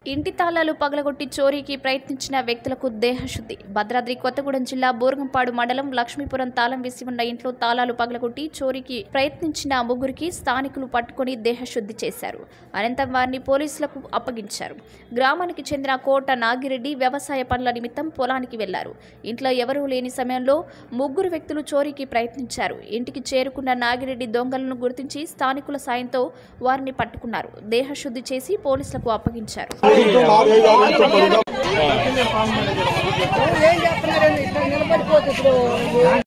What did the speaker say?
ఇంటి తాళాలు పగలగొట్టి చోరీకి ప్రయత్నించిన వ్యక్తులకు దేహశుద్ధి భద్రాద్రి కొత్తగూడెం జిల్లా బోర్గంపాడు మండలం లక్ష్మీపురం తాళం వేసి ఉన్న ఇంట్లో తాళాలు పగలగొట్టి చోరీకి ప్రయత్నించిన ముగ్గురికి స్థానికులు పట్టుకొని దేహశుద్ధి చేశారు అనంతరం వారిని పోలీసులకు అప్పగించారు గ్రామానికి చెందిన కోట నాగిరెడ్డి వ్యవసాయ పనుల నిమిత్తం పొలానికి వెళ్లారు ఇంట్లో ఎవరూ లేని సమయంలో ముగ్గురు వ్యక్తులు చోరీకి ప్రయత్నించారు ఇంటికి చేరుకున్న నాగిరెడ్డి దొంగలను గుర్తించి స్థానికుల సాయంతో వారిని పట్టుకున్నారు దేహశుద్ధి చేసి పోలీసులకు అప్పగించారు ఏం చేస్తున్నారు ఇట్లా నిలబడిపోతే ఇప్పుడు